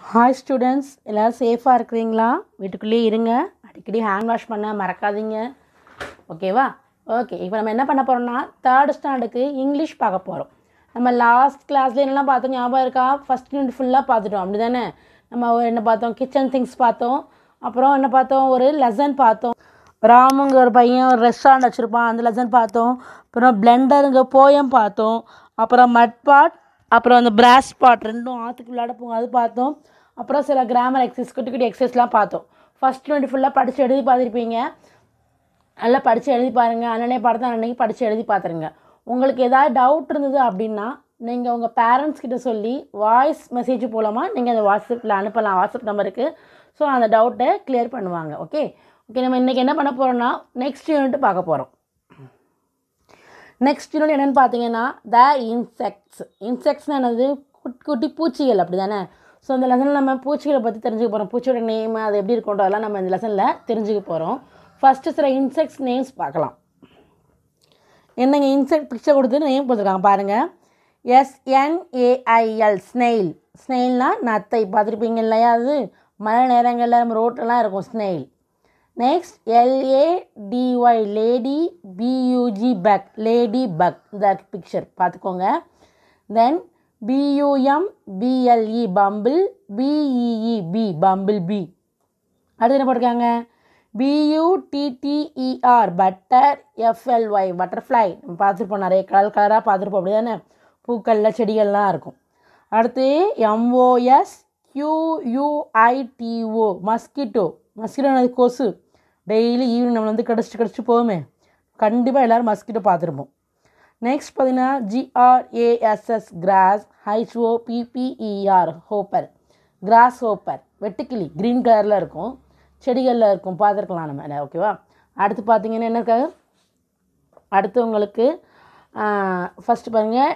Hi students எல்லோரும் சேஃபாக இருக்கிறீங்களா வீட்டுக்குள்ளேயே இருங்க அடிக்கடி ஹேண்ட் வாஷ் பண்ண மறக்காதீங்க ஓகேவா ஓகே இப்போ நம்ம என்ன பண்ண போகிறோம்னா தேர்ட் ஸ்டாண்டர்டுக்கு இங்கிலீஷ் பார்க்க போகிறோம் நம்ம லாஸ்ட் கிளாஸ்ல என்னெல்லாம் பார்த்தோம் ஞாபகம் இருக்கா ஃபஸ்ட் யூனிட் ஃபுல்லாக பார்த்துட்டோம் அப்படி தானே நம்ம என்ன பார்த்தோம் கிச்சன் திங்ஸ் பார்த்தோம் அப்புறம் என்ன பார்த்தோம் ஒரு லெசன் பார்த்தோம் ராமுங்க ஒரு பையன் ஒரு ரெஸ்டாரண்ட் வச்சுருப்பான் அந்த லெசன் பார்த்தோம் அப்புறம் பிளெண்டருங்க போயம் பார்த்தோம் அப்புறம் மட் பாட் அப்புறம் அந்த பிராஸ் பாட் ரெண்டும் ஆற்றுக்கு விளையாட போங்க அது பார்த்தோம் அப்புறம் சில கிராமர் எக்ஸசைஸ் குட்டி குட்டி எக்ஸசைஸ்லாம் பார்த்தோம் ஃபஸ்ட் யூனிட் ஃபுல்லாக படித்து எழுதி பார்த்துருப்பீங்க நல்லா படித்து எழுதி பாருங்கள் அண்ணனே படத்தை அன்னைக்கு படித்து எழுதி பார்த்துருங்க உங்களுக்கு ஏதாவது டவுட் இருந்தது அப்படின்னா நீங்கள் உங்கள் பேரண்ட்ஸ் கிட்ட சொல்லி வாய்ஸ் மெசேஜ் மூலமாக நீங்கள் அந்த வாட்ஸ்அப்பில் அனுப்பலாம் வாட்ஸ்அப் நம்பருக்கு ஸோ அந்த டவுட்டை கிளியர் பண்ணுவாங்க ஓகே ஓகே நம்ம இன்றைக்கி என்ன பண்ண போகிறோம்னா நெக்ஸ்ட் யூனிட் பார்க்க போகிறோம் நெக்ஸ்ட் யூனிட் என்னென்னு பார்த்தீங்கன்னா த இன்செக்ட்ஸ் இன்செக்ட்ஸ்னால் என்னது குட்டி குட்டி பூச்சிகள் அப்படி தானே ஸோ அந்த லெசனில் நம்ம பூச்சிகளை பற்றி தெரிஞ்சுக்க போகிறோம் பூச்சியோட நேம் அது எப்படி இருக்குன்றதெல்லாம் நம்ம இந்த லெசனில் தெரிஞ்சுக்க போகிறோம் ஃபஸ்ட்டு சில இன்செக்ட்ஸ் நேம்ஸ் பார்க்கலாம் என்னங்க இன்செக்ட் பிக்சர் கொடுத்து நேம் கொடுத்துருக்காங்க பாருங்கள் எஸ்என்ஏஐஎல் ஸ்னெயில் ஸ்னெயில்னால் நத்தை பார்த்துருப்பீங்க இல்லையா அது மழை நேரங்களில் நம்ம ரோட்டெல்லாம் இருக்கும் snail next L A D Y lady B U G bug ladybug இந்த பிக்சர் பார்த்துக்கோங்க then B U M B L E bumble B E E bee bumblebee அடுத்து என்ன போட்டிருக்காங்க பியூடிடிஇஆர் பட்டர் எஃப்எல்ஒய் பட்டர்ஃப்ளை நம்ம பார்த்துருப்போம் நிறைய கலர் கலராக பார்த்துருப்போம் அப்படி தானே பூக்களில் செடிகள்லாம் இருக்கும் அடுத்து எம்ஓஎஸ் கியூயூஐடிஓ மஸ்கிட்டோ மஸ்கிட்டோ கொசு டெய்லி ஈவினிங் நம்ம வந்து கிடச்சிட்டு கிடச்சிட்டு போவோமே கண்டிப்பாக எல்லோரும் மஸ்கிட்டோ பார்த்துருப்போம் நெக்ஸ்ட் பார்த்தீங்கன்னா G R A S S grass H O P P E R hopper grasshopper வெட்டுக்கிளி க்ரீன் கலரில் இருக்கும் செடிகளில் இருக்கும் பார்த்துருக்கலாம் நம்ம ஓகேவா அடுத்து பார்த்தீங்கன்னா என்ன இருக்காது அடுத்து உங்களுக்கு ஃபஸ்ட்டு பாருங்கள்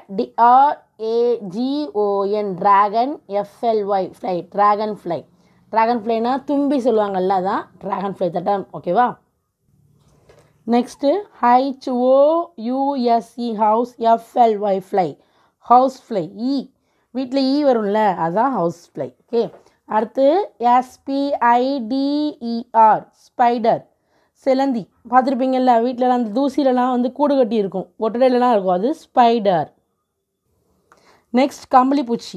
D R A G O N dragon F L Y fly dragonfly ட்ராகன் ஃப்ளைனா தும்பி சொல்லுவாங்கல்ல அதான் ட்ராகன் ஃப்ளை தட்டம் ஓகேவா next H O U S E house F L Y fly housefly இ வீட்டில் ஈ வரும்ல அதுதான் ஹவுஸ் ஃப்ளை ஓகே அடுத்து எஸ்பிஐடிஇஆர் ஸ்பைடர் சிலந்தி பார்த்துருப்பீங்கல்ல வீட்டிலலாம் அந்த தூசிலலாம் வந்து கூடு கட்டி இருக்கும் ஒட்டடையிலலாம் இருக்கும் அது ஸ்பைடர் நெக்ஸ்ட் கம்பளிப்பூச்சி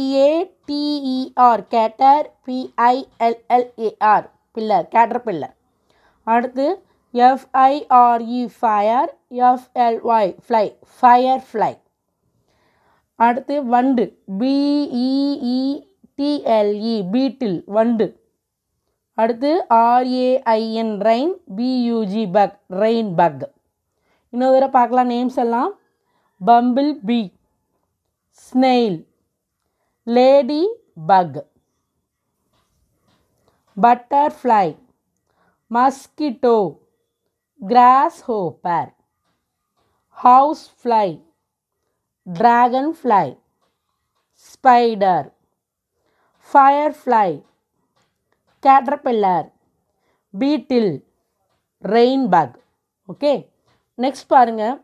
C A T E R cater P I L L A R pillar caterpillar அடுத்து F I R E fire F L Y fly firefly அடுத்து வண்டு பிஇஇடிஎல்இ பீட்டில் வண்டு அடுத்து R A I N rain B U G bug rain bug இன்னொரு தடவை பார்க்கலாம் நேம்ஸ் எல்லாம் bumblebee snail ladybug butterfly mosquito grasshopper housefly dragonfly spider firefly caterpillar beetle rain bug okay next பாருங்கள்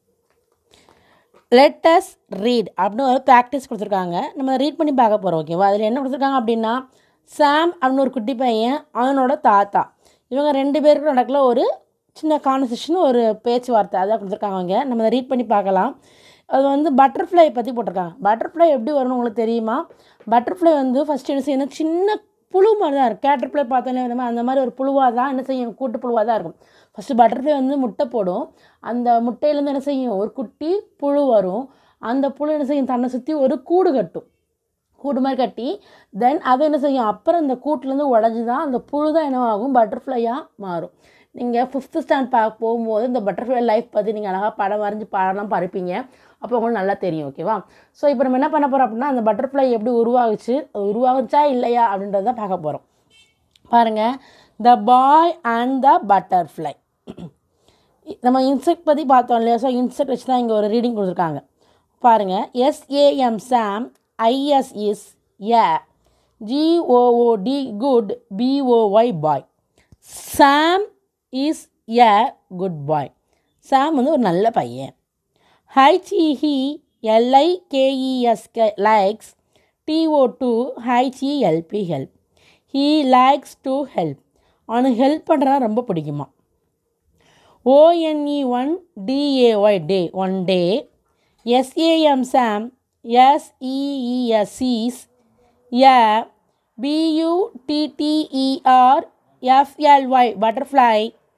let's read அப்படின்னு ஒரு practice கொடுத்துருக்காங்க நம்ம read பண்ணி பார்க்க போகிறோம் ஓகேவா அதில் என்ன கொடுத்துருக்காங்க அப்படின்னா சாம் அப்படின்னு ஒரு குட்டி பையன் அவனோட தாத்தா இவங்க ரெண்டு பேருக்கும் நடக்கல ஒரு சின்ன கான்வர்சேஷன் ஒரு பேச்சுவார்த்தை அதான் கொடுத்துருக்காங்க அவங்க நம்ம அதை ரீட் பண்ணி பார்க்கலாம் அது வந்து பட்டர்ஃப்ளை பற்றி போட்டிருக்காங்க பட்டர்ஃப்ளை எப்படி வரும்னு உங்களுக்கு தெரியுமா பட்டர்ஃப்ளை வந்து ஃபஸ்ட்டு என்ன செய்யணும் சின்ன புழு மாதிரி தான் இருக்கும் கேட்டர்ஃப்ளை பார்த்தோன்னே வந்து அந்த மாதிரி ஒரு புழுவாக தான் என்ன செய்யும் கூட்டு புழுவாக தான் இருக்கும் ஃபஸ்ட்டு பட்டர்ஃப்ளை வந்து முட்டை போடும் அந்த முட்டையிலேருந்து என்ன செய்யும் ஒரு குட்டி புழு வரும் அந்த புழு என்ன செய்யும் தன்னை சுற்றி ஒரு கூடு கட்டும் கூடு மாதிரி கட்டி தென் அதை என்ன செய்யும் அப்புறம் இந்த கூட்டிலேருந்து உடஞ்சி தான் அந்த புழு தான் என்னவாகும் பட்டர்ஃப்ளையாக மாறும் நீங்கள் ஃபிஃப்த்து ஸ்டாண்ட் பார்க்க போகும்போது இந்த பட்டர்ஃப்ளை லைஃப் பற்றி நீங்கள் அழகாக படம் வரைஞ்சி பாடலாம் பறிப்பீங்க அப்போ உங்களுக்கு நல்லா தெரியும் ஓகேவா ஸோ இப்போ நம்ம என்ன பண்ண போகிறோம் அப்படின்னா அந்த பட்டர்ஃப்ளை எப்படி உருவாகுச்சு அது உருவாகுச்சா இல்லையா அப்படின்றத பார்க்க போகிறோம் பாருங்கள் the boy and the butterfly நம்ம இன்செக்ட் பற்றி பார்த்தோம் இல்லையா ஸோ இன்செக்ட் வச்சு தான் இங்கே ஒரு ரீடிங் கொடுத்துருக்காங்க பாருங்கள் S A M Sam I S is a G O O D good B O Y boy Sam is a good boy Sam வந்து ஒரு நல்ல பையன் H E L I K E S likes T O to H E L P help he likes to help அவனுக்கு ஹெல்ப் பண்ணுறா ரொம்ப பிடிக்குமா O N E one D A Y day one day S A M Sam S E E S a B U T T E R F L Y butterfly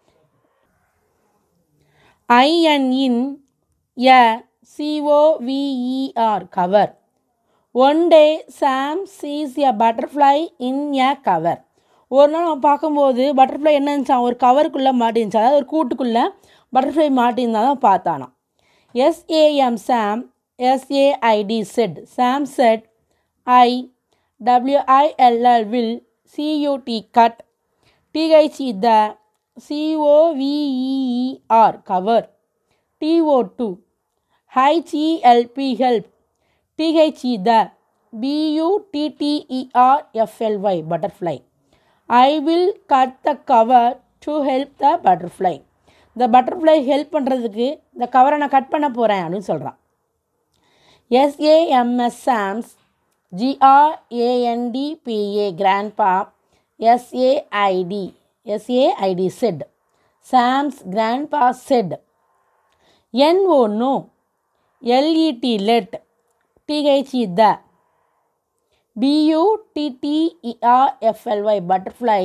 I N in a C O V E R cover one day Sam sees a butterfly in a cover ஒரு நாள் அவன் பார்க்கும்போது butterfly என்ன இருந்துச்சான் ஒரு கவருக்குள்ளே மாட்டிருந்துச்சு அதாவது ஒரு கூட்டுக்குள்ளே பட்டர்ஃப்ளை மாட்டியிருந்தா தான் பார்த்தானாம் SAM Sam SAID set Sam set I WILL will சியூடி cut THE the C O V E R cover T O to H E L P help T H E the பியூடிடிஇஆர் F L Y butterfly I will cut the cover to help the butterfly இந்த butterfly help பண்ணுறதுக்கு இந்த கவரை நான் cut பண்ண போகிறேன் அப்படின்னு சொல்கிறான் எஸ்ஏஎம்எஸ் Sam's ஜிஆர்ஏஎன்டிபிஏ grandpa SAID SAID set Sam's grandpa set NO no LED let THE the பியூடிடிஇஆர்எஃப்எல்ஒய் butterfly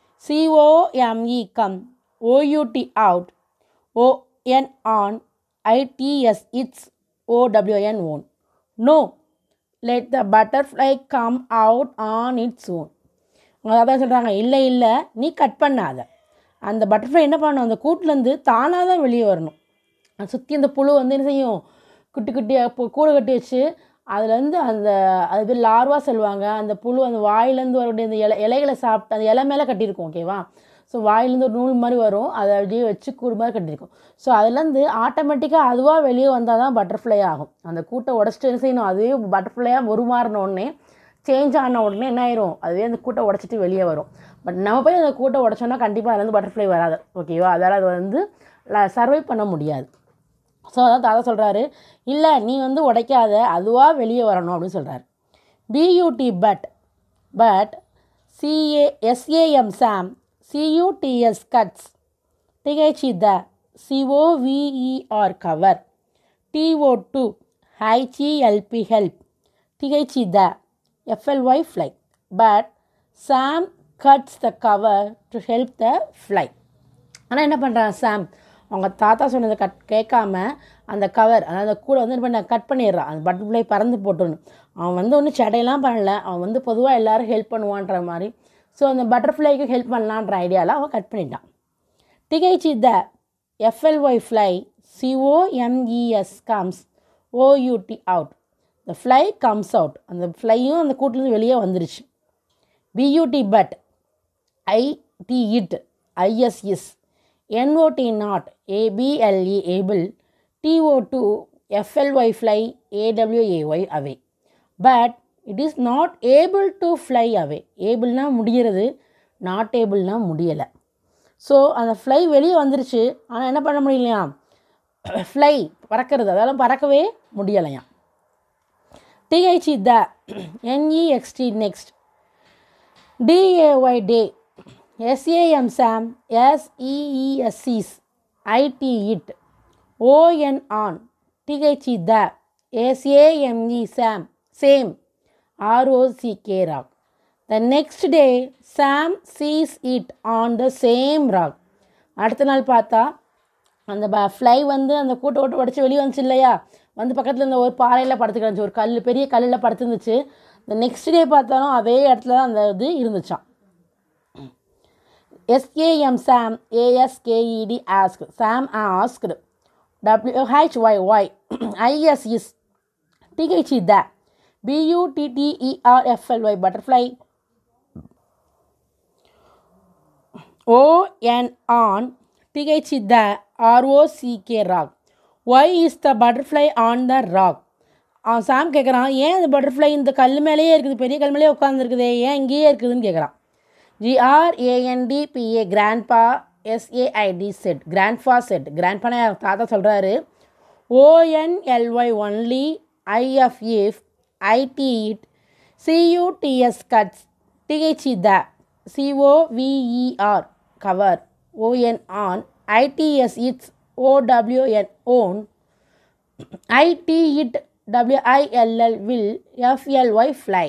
C O M E come OUT out O N on I T S its O W N own no let the butterfly come out on its own அவங்க அதான் சொல்கிறாங்க இல்லை இல்லை நீ cut பண்ணாத அந்த butterfly என்ன பண்ணணும் அந்த கூட்டிலேருந்து தானாக தான் வெளியே வரணும் அது சுற்றி அந்த புழு வந்து என்ன செய்யும் குட்டி குட்டியாக பு- கூடு கட்டி வச்சு அதுலேருந்து அந்த அது பேர் லார்வா சொல்லுவாங்க அந்த புழு அந்த வாயிலேருந்து வரக்கூடிய அந்த இலை இலைகளை சாப்பிட்டு அந்த இலை மேலே கட்டியிருக்கும் ஓகேவா ஸோ வாயிலேருந்து ஒரு நூல் மாதிரி வரும் அதை அப்படியே வச்சு கூடு மாதிரி கட்டியிருக்கும் ஸோ அதுலேருந்து ஆட்டோமேட்டிக்காக அதுவாக வெளியே வந்தால் தான் பட்டர்ஃப்ளை ஆகும் அந்த கூட்டை உடச்சிட்டு என்ன செய்யணும் அதுவே பட்டர்ஃப்ளையாக உருமாறின உடனே சேஞ்ச் ஆன உடனே என்ன ஆயிரும் அதுவே அந்த கூட்டை உடச்சிட்டு வெளியே வரும் பட் நம்ம போய் அந்த கூட்டை உடச்சோன்னா கண்டிப்பாக அதுலேருந்து பட்டர்ஃப்ளை வராது ஓகேவா அதால் அது வந்து சர்வை பண்ண முடியாது ஸோ அதான் தாத்தா சொல்கிறாரு இல்லை நீ வந்து உடைக்காத அதுவாக வெளியே வரணும் அப்படின்னு சொல்கிறாரு B U T but but C A S A M Sam C U T S cuts T H E the C O V E R cover T O to H E L P help T H E the F L Y fly but Sam cuts the cover to help the fly ஆனால் என்ன பண்ணுறான் சாம் அவங்க தாத்தா சொன்னதை கட் கேட்காம அந்த கவர் அதாவது அந்த கூடை வந்து என்ன பண்ண கட் பண்ணிடுறான் அந்த பட்டர்ஃப்ளை பறந்து போட்டுன்னு அவன் வந்து ஒன்றும் சடையெல்லாம் பண்ணல அவன் வந்து பொதுவாக எல்லாரும் ஹெல்ப் பண்ணுவான்ற மாதிரி ஸோ அந்த பட்டர்ஃப்ளைக்கு ஹெல்ப் பண்ணலான்ற ஐடியாவில் அவன் கட் பண்ணிட்டான் T H E the F L Y fly C O M E S comes O U T out the fly comes out அந்த ஃப்ளையும் அந்த கூட்டிலேருந்து வெளியே வந்துருச்சு B U T but I T it I S N O T not A B L E able T O to F L Y fly A W A Y away but it is not able to fly away ஏபிள்னா முடிகிறது not ஏபிள்னா முடியலை so அந்த ஃப்ளை வெளியே வந்துருச்சு ஆனால் என்ன பண்ண முடியலையா ஃப்ளை பறக்கிறது அதெல்லாம் பறக்கவே முடியலையாம் T H E the N E X T next D A Y day S A M Sam S E E S I T it O N on T H E the S A M E same same R O C K rock the next day Sam sees it on the same rock அடுத்த நாள் பார்த்தா அந்த ப fly வந்து அந்த கூட்டை விட்டு உடச்சி வெளியே வந்துச்சு இல்லையா வந்து பக்கத்தில் இருந்த ஒரு பாறையில் படுத்துக்கிடுச்சு ஒரு கல் பெரிய கல்லில் படுத்துருந்துச்சு இந்த நெக்ஸ்ட் டே பார்த்தாலும் அதே இடத்துல தான் அந்த இது இருந்துச்சான் SAM Sam ஏஎஸ்கேஇடி ask Sam asked WHY IS is THE the பியூடிடிஇஆர்எஃப்எல்ஒய் butterfly ON on T H E the ஆர்ஓசிகே rock Y is the butterfly on the rock அவன் சாம் கேட்குறான் ஏன் அந்த பட்டர்ஃப்ளை இந்த கல் மேலேயே இருக்குது பெரிய கல் மேலேயே உட்காந்துருக்குதே ஏன் இங்கேயே இருக்குதுன்னு கேட்குறான் ஜிஆர்ஏஎன்டிபிஏ grandpa SAID set grandpa set கிராண்ட்பான தாத்தா சொல்கிறாரு ஓஎன்எல்ஒய் only ஐஎஃப்இஃப் ID it சியூடிஎஸ் cuts T H E the C O V E R cover ON on I T S its O W N own ID it WILL will F L Y fly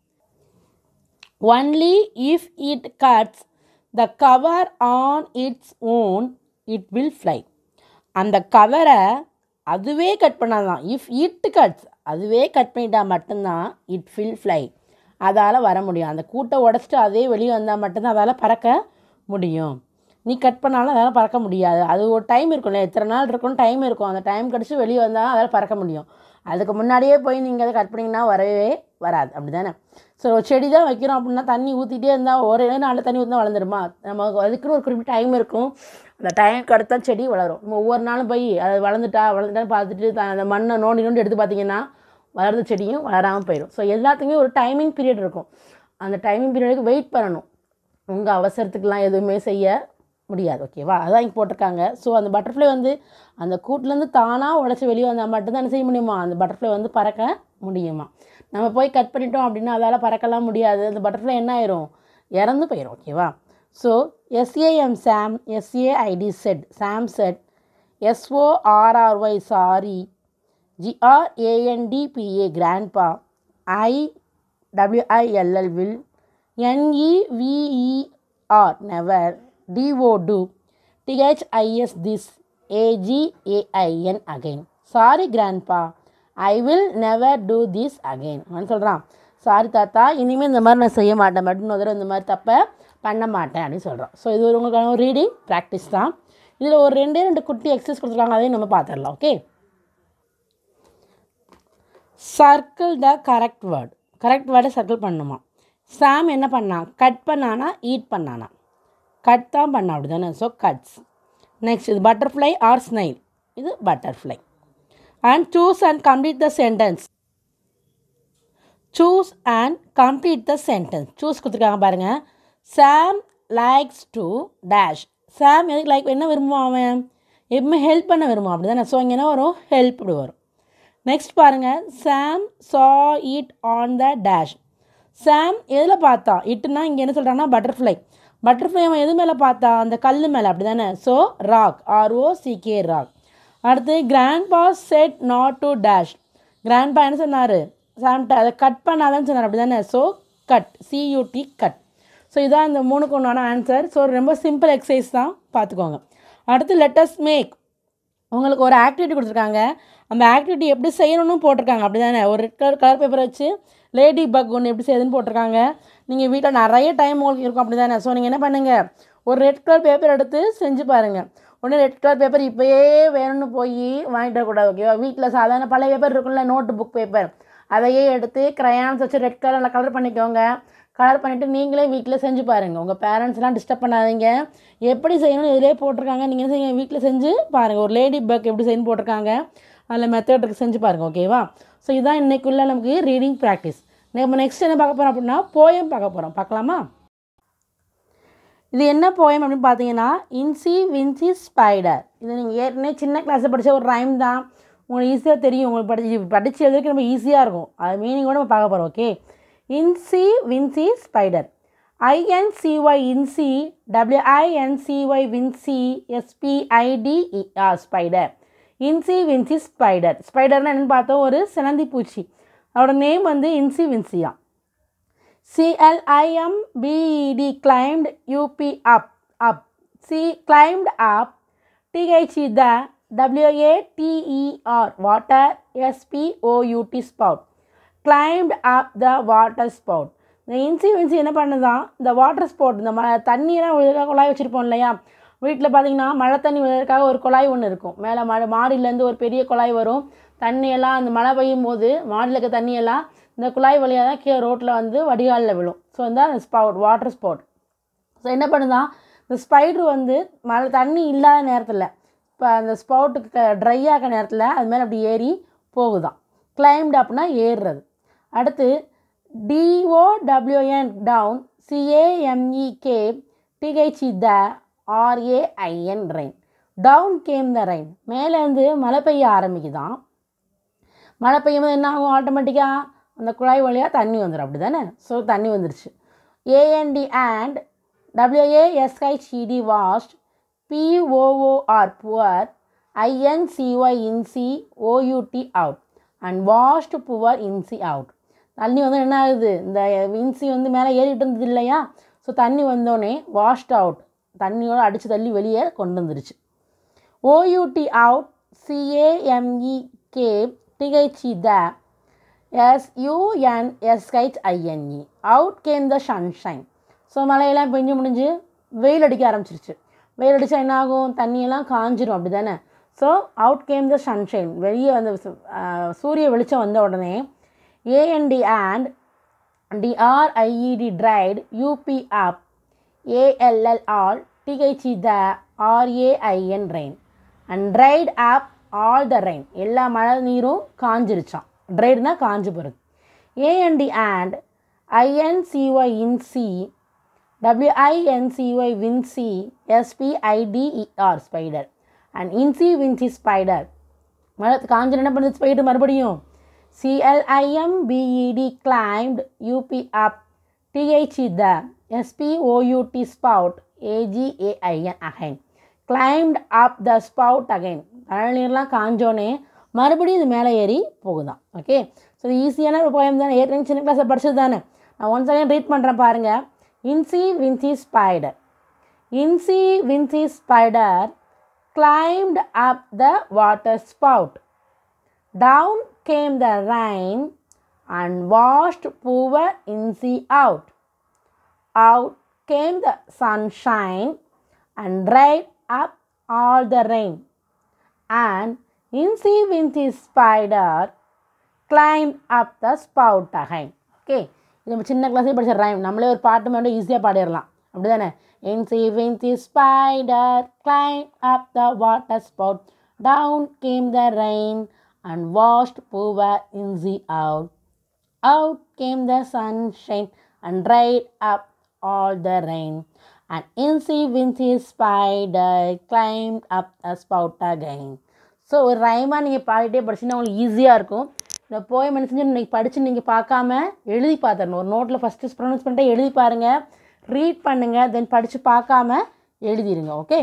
only if it cuts the cover on its own it will fly அந்த கவரை அதுவே cut பண்ணாதான் if it cuts அதுவே cut பண்ணிட்டா மட்டும்தான் it will fly அதால் வர முடியும் அந்த கூட்டை உடச்சிட்டு அதே வெளியே வந்தால் மட்டும்தான் அதால் பறக்க முடியும் நீ கட் பண்ணாலும் அதால் பறக்க முடியாது அது ஒரு டைம் இருக்கும்ல எத்தனை நாள் இருக்கும் டைம் இருக்கும் அந்த டைம் கிடச்சி வெளியே வந்தால் அதால் பறக்க முடியும் அதுக்கு முன்னாடியே போய் நீங்கள் அதை கட் பண்ணிங்கன்னா வரவே வராது அப்படி தானே ஸோ ஒரு செடி தான் வைக்கிறோம் அப்படின்னா தண்ணி ஊற்றிட்டே இருந்தால் ஒரே நாளில் தண்ணி ஊற்றினா வளர்ந்துருமா நமக்கு அதுக்குன்னு ஒரு குறிப்பிட்ட டைம் இருக்கும் அந்த டைம் கடத்தா செடி வளரும் நம்ம ஒவ்வொரு நாளும் போய் அது வளர்ந்துட்டா வளர்ந்துட்டான்னு பார்த்துட்டு த- அந்த மண்ணை நோண்டி நோண்டி எடுத்து பார்த்தீங்கன்னா வளர்ந்த செடியும் வளராமல் போயிடும் ஸோ எல்லாத்துக்குமே ஒரு டைமிங் பீரியட் இருக்கும் அந்த டைமிங் பீரியடுக்கு வெயிட் பண்ணணும் உங்கள் அவசரத்துக்குலாம் எதுவுமே செய்ய முடியாது ஓகேவா அதான் இங்கே போட்டிருக்காங்க ஸோ அந்த பட்டர்ஃப்ளை வந்து அந்த கூட்டிலேருந்து தானாக உடச்சி வெளியே வந்தால் மட்டும்தான் என்ன செய்ய முடியுமா அந்த பட்டர்ஃப்ளை வந்து பறக்க முடியுமா நம்ம போய் கட் பண்ணிட்டோம் அப்படின்னா அதால் பறக்கலாம் முடியாது அந்த பட்டர்ஃப்ளை என்ன ஆயிரும் இறந்து போயிடும் ஓகேவா so SAM Sam SAID set Sam set எஸ்ஓஆர்ஆர்ஒய் sorry ஜிஆர்ஏஎன்டிபிஏ grandpa I WILL will என்இவிஇஆர் never DO to டிஹெச்ஐஎஸ் this AGAIN again sorry grandpa I will never do this again அவன் சொல்கிறான் சாரி தாத்தா இனிமேல் இந்த மாதிரி நான் செய்ய மாட்டேன் மட்டும் ஒரு தடவை இந்த மாதிரி தப்பை பண்ண மாட்டேன் அப்படின்னு சொல்கிறான் ஸோ இது ஒரு உங்களுக்கான ஒரு ரீடிங் ப்ராக்டிஸ் தான் இதில் ஒரு ரெண்டே ரெண்டு குட்டி எக்ஸசைஸ் கொடுத்துருக்காங்க அதையும் நம்ம பார்த்துடலாம் okay circle the correct word correct வேர்டை சர்க்கிள் பண்ணணுமா சாம் என்ன பண்ணான் கட் பண்ணானா ஈட் பண்ணானா கட் தான் பண்ணா அப்படி தானே ஸோ கட்ஸ் நெக்ஸ்ட் இது பட்டர்ஃப்ளை ஆர் ஸ்னைல் இது butterfly and choose and complete the sentence choose and complete the sentence choose கொடுத்துருக்காங்க பாருங்கள் Sam likes to dash Sam எதுக்கு லைக் என்ன விரும்புவான் அவன் எப்பவுமே ஹெல்ப் பண்ண விரும்புவான் அப்படி தானே ஸோ இங்கே என்ன வரும் ஹெல்ப் இப்படி வரும் நெக்ஸ்ட் பாருங்கள் Sam saw it on the dash Sam எதில் பார்த்தா இட்டுனா இங்கே என்ன சொல்கிறாங்கன்னா பட்டர்ஃப்ளை பட்டர்ஃப்ளை அவன் எது மேலே பார்த்தா அந்த கல் மேலே அப்படி தானே so rock R O C K rock அடுத்து grandpa said not to dash grandpa என்ன சொன்னார் சாம்ட்ட அதை கட் பண்ணாதான்னு சொன்னார் அப்படி தானே so cut C U T cut so இதான் இந்த மூணுக்கு ஒன்றான ஆன்சர் ஸோ ரொம்ப சிம்பிள் எக்ஸசைஸ் தான் பார்த்துக்கோங்க அடுத்து லெட்டஸ் மேக் உங்களுக்கு ஒரு ஆக்டிவிட்டி கொடுத்துருக்காங்க அந்த ஆக்டிவிட்டி எப்படி செய்யணும்னு போட்டிருக்காங்க அப்படி தானே ஒரு ரெட் கலர் கலர் பேப்பர் வச்சு லேடி பக் ஒன்று எப்படி செய்யுதுன்னு போட்டிருக்காங்க நீங்கள் வீட்டில் நிறைய டைம் உங்களுக்கு இருக்கும் அப்படி தானே ஸோ நீங்கள் என்ன பண்ணுங்கள் ஒரு ரெட் கலர் பேப்பர் எடுத்து செஞ்சு பாருங்கள் உடனே ரெட் கலர் பேப்பர் இப்போயே வேணும்னு போய் வாங்கிட்டு வரக்கூடாது ஓகேவா வீட்டில் சாதாரண பழைய பேப்பர் இருக்கும்ல நோட்டு புக் பேப்பர் அதையே எடுத்து க்ரையான்ஸ் வச்சு ரெட் கலரில் கலர் பண்ணிக்கோங்க கலர் பண்ணிவிட்டு நீங்களே வீட்டில் செஞ்சு பாருங்கள் உங்கள் பேரண்ட்ஸ்லாம் டிஸ்டர்ப் பண்ணாதீங்க எப்படி செய்யணும்னு இதிலே போட்டிருக்காங்க நீங்கள் செய்யுங்க வீட்டில் செஞ்சு பாருங்கள் ஒரு லேடி பக் எப்படி செய்யணும்னு போட்டிருக்காங்க அதில் மெத்தட் இருக்கு செஞ்சு பாருங்கள் ஓகேவா ஸோ இதான் இன்றைக்குள்ள நமக்கு ரீடிங் ப்ராக்டிஸ் நம்ம நெக்ஸ்ட் என்ன பார்க்க போகிறோம் அப்படின்னா போயம் பார்க்க போகிறோம் பார்க்கலாமா இது என்ன போயம் அப்படின்னு பார்த்தீங்கன்னா இன்சி வின்சி ஸ்பைடர் இது நீங்கள் ஏற்கனவே சின்ன கிளாஸில் படித்த ஒரு ரைம் தான் உங்களுக்கு ஈஸியாக தெரியும் உங்களுக்கு படிச்சு படித்து எழுதுறதுக்கு ரொம்ப ஈஸியாக இருக்கும் அது மீனிங்கோட நம்ம பார்க்க போகிறோம் okay Incy Wincy spider ஐஎன்சிஒய் Incy டபிள்யூஐஎன்சிஒய் Vinci எஸ்பிஐடிஇஆர் spider Incy Wincy spider ஸ்பைடர்னா என்னென்னு பார்த்தோம் ஒரு சிலந்தி பூச்சி அவரோட நேம் வந்து Incy வின்சியா சிஎல்ஐஎம்பிஇடி climbed UP up up C climbed up THE the டபிள்யூஏடிஇஆர் water எஸ்பிஓயூடி spout climbed up the water spout இந்த இன்சி வின்சி என்ன பண்ணுதான் இந்த வாட்டர் ஸ்பவுட் இந்த ம தண்ணியெல்லாம் விழுதுக்காக குழாய் வச்சுருப்போம் இல்லையா வீட்டில் பார்த்தீங்கன்னா மழை தண்ணி விழுறதுக்காக ஒரு குழாய் ஒன்று இருக்கும் மேலே மழை மாடியிலேருந்து ஒரு பெரிய குழாய் வரும் தண்ணியெல்லாம் அந்த மழை பெய்யும் போது மாடியில் இருக்க தண்ணியெல்லாம் இந்த குழாய் வழியாக தான் கீழே ரோட்டில் வந்து வடிகாலில் விழும் ஸோ இந்த அந்த ஸ்பவுட் வாட்டர் ஸ்பவுட் ஸோ என்ன பண்ணுதான் இந்த ஸ்பைட்ரு வந்து மழை தண்ணி இல்லாத நேரத்தில் இப்போ அந்த ஸ்பவுட்டுக்கு ட்ரை ஆகிற நேரத்தில் அது மேலே அப்படி ஏறி போகுதான் கிளைம்டு அப்படின்னா ஏறுறது அடுத்து D O W N down C A M E T H E the R A I N rain down came the rain மேலேருந்து மழை பெய்ய ஆரம்பிக்குதான் மழை பெய்யும் போது என்ன ஆகும் ஆட்டோமேட்டிக்காக அந்த குழாய் வழியாக தண்ணி வந்துடும் அப்படி தானே ஸோ தண்ணி வந்துருச்சு A N D and W A S H E D washed P O O R poor I N C Y Incy O U T out and washed poor Incy out தண்ணி வந்து என்ன ஆகுது இந்த இன்சி வந்து மேலே ஏறிட்டு இருந்தது இல்லையா ஸோ தண்ணி வந்தோடனே வாஷ்ட் அவுட் தண்ணியோட அடித்து தள்ளி வெளியே கொண்டு வந்துருச்சு ஓயூடி அவுட் சிஏஎம்இகே டிஹெச்இ த எஸ்யூஎன்எஸ்ஹெச்ஐஎன்இ அவுட் கேம் த சன்ஷைன் ஸோ மழையெல்லாம் பெஞ்சு முடிஞ்சு வெயில் அடிக்க ஆரம்பிச்சிருச்சு வெயில் அடித்தா என்ன ஆகும் தண்ணியெல்லாம் காஞ்சிரும் அப்படி தானே ஸோ அவுட் கேம் த சன்ஷைன் வெளியே வந்து சூரிய வெளிச்சம் வந்த உடனே AND and DRIED dried U P up A L L all T H E the R A I N rain and tried up all the rain எல்லா மழை நீரும் காஞ்சிருச்சான் ட்ரைடுனா காஞ்சு போகிறது AND and ஐஎன்சிஒய் Incy டபிள்யூஐஎன்சிஒய் Vinci எஸ்பிஐடிஇஆர் spider and Incy Wincy spider மழை காஞ்சு என்ன பண்ணுது ஸ்பைடர் மறுபடியும் சிஎல்ஐஎம்பிஇடி climbed UP up THE the எஸ்பிஓயூடி spout AGAIN again climbed up the spout again கடல் நீர்லாம் காஞ்சோன்னே மறுபடியும் இது மேலே ஏறி போகுதான் ஓகே ஸோ இது ஈஸியான ஒரு போயம் தானே ஏற்கனவே சின்ன கிளாஸில் படிச்சது தானே நான் ஒன் செகண்ட் ரீட் பண்ணுறேன் பாருங்கள் Incy Wincy spider Incy Wincy spider climbed up the water spout. Down came the rain and washed poor Incy out. Out came the sunshine and dried up all the rain. And Incy Wincy Spider climbed up the spout again. Okay இது நம்ம சின்ன கிளாஸே படிச்ச rhyme நம்மளே ஒரு பாட்டு மட்டும் ஈஸியாக பாடிடலாம் அப்படி தானே Incy Wincy Spider climbed up the water spout. Down came the rain and washed poor Incy out. Out came the sunshine and dried up all the rain. And Incy Wincy Spider climbed up the spout again. So ஒரு ரைமாக நீங்கள் பாடிட்டே படிச்சிங்கன்னா உங்களுக்கு ஈஸியாக இருக்கும் இந்த poem என்ன செஞ்சு இன்றைக்கி படித்து நீங்கள் பார்க்காம எழுதி பார்த்துடணும் ஒரு நோட்டில் ஃபஸ்ட்டு ப்ரொனவுன்ஸ் பண்ணிட்டு எழுதி பாருங்கள் ரீட் பண்ணுங்கள் தென் படித்து பார்க்காம எழுதிடுங்க ஓகே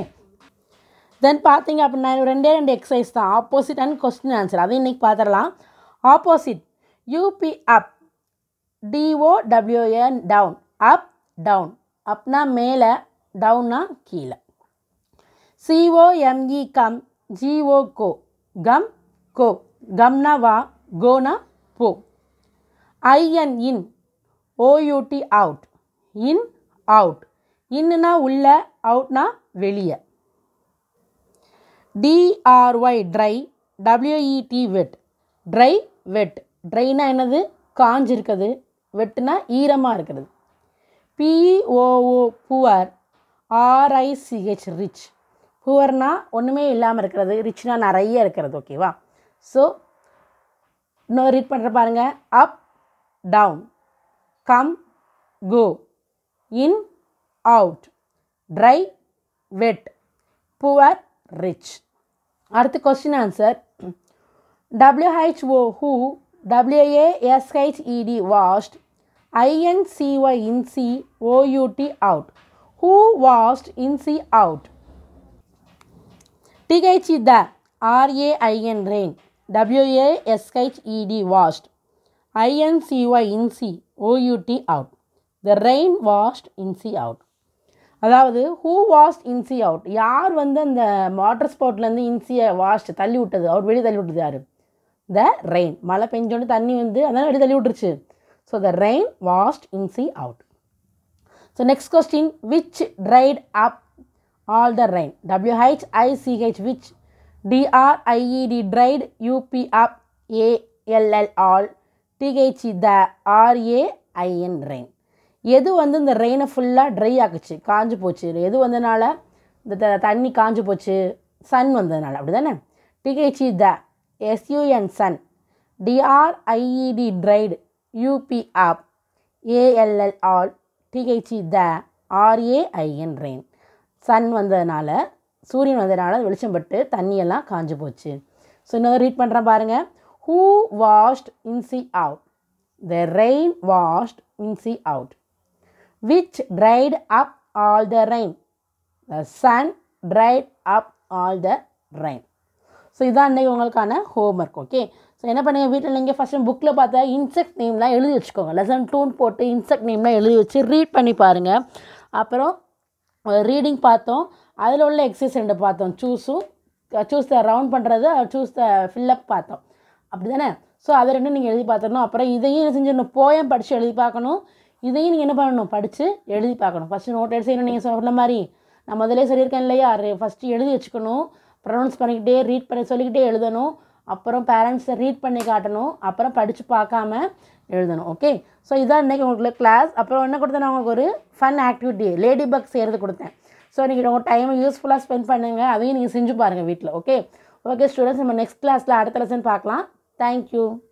தென் பார்த்தீங்க அப்படின்னா ரெண்டே ரெண்டு எக்ஸசைஸ் தான் ஆப்போசிட் அண்ட் கொஸ்டின் ஆன்சர் அதையும் இன்றைக்கி பார்த்துடலாம் opposite U P up D O W N down up down அப்னா மேலே டவுன்னா கீழே C O M E come G O go come go கம்னா வா கோனா போ I N in O U T out in out இன்னுனா உள்ள அவுட்னா வெளியே D R Y dry W E T wet dry wet ட்ரைனா என்னது காஞ்சிருக்குது வெட்டுனா ஈரமாக இருக்கிறது பிஓஓ புவர் ஆர்ஐசிஹெச் ரிச் புவர்னா ஒன்றுமே இல்லாமல் இருக்கிறது ரிச்னா நிறைய இருக்கிறது ஓகேவா ஸோ இன்னொரு ரீட் பண்ணுற பாருங்க up down come go in out dry wet poor rich அடுத்து question answer W H O who W A S H E D washed I N C Y Incy O U T out who washed Incy out T H E the R A I N rain W A S H E D washed I N C Y Incy O U T out the rain washed Incy out அதாவது who washed Incy out யார் வந்து அந்த water ஸ்போர்ட்லேருந்து இன்சியை vast தள்ளி விட்டது அவர் வெளியே தள்ளி விட்டது யார் த ரெயின் மழை பெஞ்சோன்னு தண்ணி வந்து அதான் வெளியே தள்ளி விட்டுருச்சு so the rain washed Incy out so next question which dried up all the rain W H I C H which D R I E D dried U P up A L L all T H E the R A I N rain எது வந்து இந்த ரெயினை ஃபுல்லாக ட்ரை ஆக்குச்சு காஞ்சு போச்சு எது வந்ததுனால இந்த த தண்ணி காஞ்சு போச்சு சன் வந்ததுனால அப்படி தானே T H E the S U N sun D R I E D dried U P up A L L all T H E the R A I N rain sun வந்ததுனால சூரியன் வந்ததுனால வெளிச்சம் பட்டு தண்ணியெல்லாம் காஞ்சு போச்சு ஸோ இன்னொரு ரீட் பண்ணுறேன் பாருங்கள் who washed Incy out the rain washed Incy out which dried up all the rain the sun dried up all the rain so இதான் இன்றைக்கி உங்களுக்கான ஹோம்ஒர்க் ஓகே ஸோ என்ன பண்ணுங்க வீட்டில் நீங்கள் ஃபஸ்ட்டு புக்கில் பார்த்தா இன்செக்ட் நேம்லாம் எழுதி வச்சுக்கோங்க லெசன் டூன் போட்டு இன்செக்ட் நேம்லாம் எழுதி வச்சு ரீட் பண்ணி பாருங்கள் அப்புறம் ரீடிங் பார்த்தோம் அதில் உள்ள எக்ஸசைஸ் ரெண்டு பார்த்தோம் சூஸும் சூஸ் த ரவுண்ட் பண்ணுறது சூஸ் த ஃபில்லப் பார்த்தோம் அப்படி தானே ஸோ அதை ரெண்டும் நீங்கள் எழுதி பார்த்துடணும் அப்புறம் இதையும் என்ன செஞ்சிடணும் போயம் படித்து எழுதி பார்க்கணும் இதையும் நீங்கள் என்ன பண்ணணும் படித்து எழுதி பார்க்கணும் ஃபஸ்ட்டு நோட் எடுத்து செய்யணும் நீங்கள் சொன்ன மாதிரி நான் முதலே சொல்லியிருக்கேன் இல்லையா ஃபஸ்ட்டு எழுதி வச்சுக்கணும் ப்ரொனவுன்ஸ் பண்ணிக்கிட்டே ரீட் பண்ணி சொல்லிக்கிட்டே எழுதணும் அப்புறம் பேரண்ட்ஸை ரீட் பண்ணி காட்டணும் அப்புறம் படித்து பார்க்காம எழுதணும் ஓகே ஸோ இதான் இன்றைக்கி உங்களுக்கு கிளாஸ் அப்புறம் என்ன கொடுத்தேன் நான் உங்களுக்கு ஒரு ஃபன் ஆக்டிவிட்டி லேடி பக் செய்கிறது கொடுத்தேன் ஸோ நீங்கள் உங்கள் டைமை யூஸ்ஃபுல்லாக ஸ்பெண்ட் பண்ணுங்கள் அதையும் நீங்கள் செஞ்சு பாருங்கள் வீட்டில் ஓகே ஓகே ஸ்டூடெண்ட்ஸ் நம்ம நெக்ஸ்ட் கிளாஸில் அடுத்த லெசன் பார்க்கலாம் தேங்க்யூ